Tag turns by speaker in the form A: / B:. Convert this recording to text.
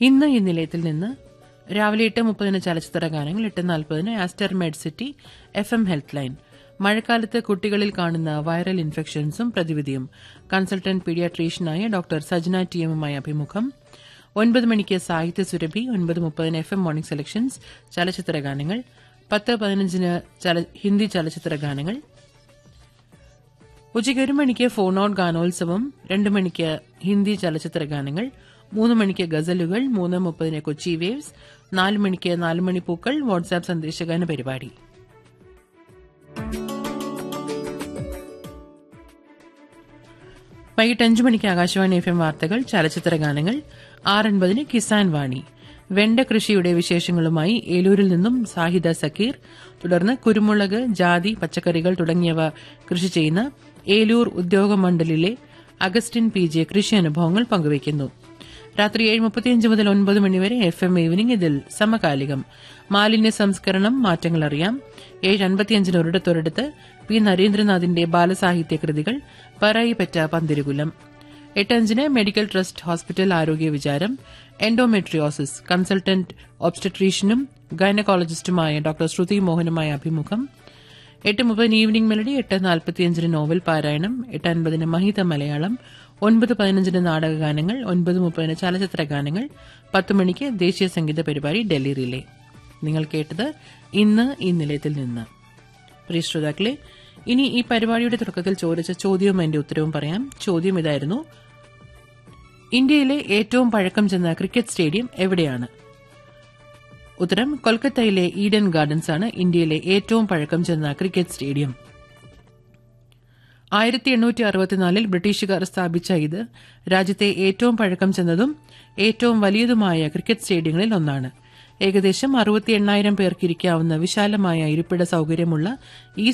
A: ഇന്ന് ഈ നിലയത്തിൽ നിന്ന് രാവിലെ എട്ട് മുപ്പതിന് ചലച്ചിത്ര ഗാനങ്ങൾ എട്ട് നാൽപ്പതിന് Aster Med City F M health line മഴക്കാലത്ത് കുട്ടികളിൽ കാണുന്ന വൈറൽ ഇൻഫെക്ഷൻസും പ്രതിവിധിയും കൺസൾട്ടന്റ് പീഡിയാട്രീഷ്യനായ ഡോക്ടർ സജ്ന ടി എമ്മുമായി അഭിമുഖം ഒൻപത് മണിക്ക് സാഹിത്യ സുരഭി ഒൻപത് മുപ്പതിന് എഫ് എം മോർണിംഗ് സെലക്ഷൻസ് ചലച്ചിത്ര ഗാനങ്ങൾ പത്ത് പതിനഞ്ചിന് ചല- ഹിന്ദി ചലച്ചിത്ര ഗാനങ്ങൾ ഉച്ചയ്ക്ക് ഒരു മണിക്ക് ഫോൺ ഔട്ട് ഗാനോത്സവം രണ്ട് മണിക്ക് ഹിന്ദി ചലച്ചിത്ര ഗാനങ്ങൾ മൂന്ന് മണിക്ക് ഗസലുകൾ മൂന്ന് മുപ്പതിന് കൊച്ചി വേവ്സ് നാല് മണിക്ക് നാല് മണി പൂക്കൾ വാട്സാപ്പ് സന്ദേശഗാന പരിപാടി വൈകിട്ട് അഞ്ചു മണിക്ക് ആകാശവാണി എഫ് എം വാർത്തകൾ ചലച്ചിത്ര ഗാനങ്ങൾ ആറൻപതിന് കിസാൻ വാണി വെണ്ട കൃഷിയുടെ വിശേഷങ്ങളുമായി ഏലൂരിൽ നിന്നും സാഹിദ സക്കീർ തുടർന്ന് കുരുമുളക് ജാതി പച്ചക്കറികൾ തുടങ്ങിയവ കൃഷി ചെയ്യുന്ന ഏലൂർ ഉദ്യോഗ മണ്ഡലിലെ അഗസ്റ്റിൻ പി ജെ കൃഷി അനുഭവങ്ങൾ പങ്കുവയ്ക്കുന്നു രാത്രി ഏഴ് മുപ്പത്തിയഞ്ച് മുതൽ ഒൻപത് മണിവരെ എഫ് എം ഈവനിംഗ് ഇതിൽ സമകാലികം മാലിന്യ സംസ്കരണം മാറ്റങ്ങൾ അറിയാം ഏഴ് അൻപത്തിയഞ്ചിന് ഒരിടത്തൊരിടത്ത് പി നരേന്ദ്രനാഥിന്റെ ബാലസാഹിത്യ കൃതികൾ പറയിപ്പറ്റ പന്തിരുകുലം എട്ടഞ്ചിന് മെഡിക്കൽ ട്രസ്റ്റ് ഹോസ്പിറ്റൽ ആരോഗ്യ വിചാരം എൻഡോമെട്രിയോസിസ് കൺസൾട്ടന്റ് ഒബ്സ്റ്റട്രീഷ്യനും ഗൈനക്കോളജിസ്റ്റുമായ ഡോക്ടർ ശ്രുതി മോഹനുമായ അഭിമുഖം എട്ട് മുപ്പതിന് ഈവനിംഗ് മെലഡി എട്ട് നാൽപ്പത്തിയഞ്ചിന് നോവൽ പാരായണം എട്ട് അൻപതിന് മഹിത മലയാളം ഒൻപത് പതിനഞ്ചിന് നാടകഗാനങ്ങൾ ഒൻപത് മുപ്പതിന് ചലച്ചിത്ര ഗാനങ്ങൾ പത്ത് മണിക്ക് ദേശീയ സംഗീത പരിപാടി ഡൽഹി റിലേ നിങ്ങൾ കേട്ടത് ഇന്ന് ഈ നിലയത്തിൽ നിന്ന് പ്രിയ ശ്രോതാക്കളെ ഇനി ഈ പരിപാടിയുടെ തുടക്കത്തിൽ ചോദിച്ച ചോദ്യവും എന്റെ ഉത്തരവും പറയാം ചോദ്യം ഇതായിരുന്നു ഇന്ത്യയിലെ ഏറ്റവും പഴക്കം ചെന്ന ക്രിക്കറ്റ് സ്റ്റേഡിയം എവിടെയാണ് ഉത്തരം കൊൽക്കത്തയിലെ ഈഡൻ ഗാർഡൻസ് ആണ് ഇന്ത്യയിലെ ഏറ്റവും പഴക്കം ചെന്ന ക്രിക്കറ്റ് സ്റ്റേഡിയം ആയിരത്തി എണ്ണൂറ്റി അറുപത്തിനാലിൽ ബ്രിട്ടീഷുകാർ സ്ഥാപിച്ച ഇത് രാജ്യത്തെ ഏറ്റവും പഴക്കം ചെന്നതും ഏറ്റവും വലിയതുമായ ക്രിക്കറ്റ് സ്റ്റേഡിയങ്ങളിൽ ഒന്നാണ് ഏകദേശം അറുപത്തി എണ്ണായിരം പേർക്ക് ഇരിക്കാവുന്ന വിശാലമായ ഇരിപ്പിട സൌകര്യമുള്ള ഈ